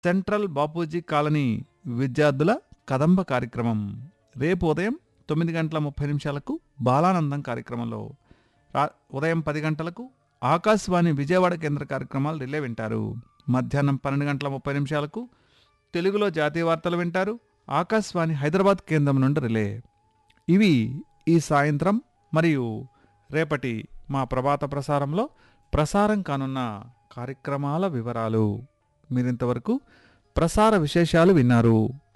central Bapuji colony విద్యార్థుల కదంబ కార్యక్రమం రేపు ఉదయం తొమ్మిది గంటల ముప్పై నిమిషాలకు బాలానందం కార్యక్రమంలో రా- ఉదయం పది గంటలకు ఆకాశవాణి విజయవాడ కేంద్ర కార్యక్రమాలు రిలే వింటారు మధ్యాహ్నం పన్నెండు గంటల ముప్పై నిమిషాలకు తెలుగులో జాతీయ వార్తలు వింటారు ఆకాశవాణి హైదరాబాద్ కేంద్రం నుండి రిలే ఇవి ఈ సాయంత్రం మరియు రేపటి మా ప్రభాత ప్రసారంలో ప్రసారం కానున్న కార్యక్రమాల వివరాలు మీరింతవరకు ప్రసార విశేషాలు విన్నారు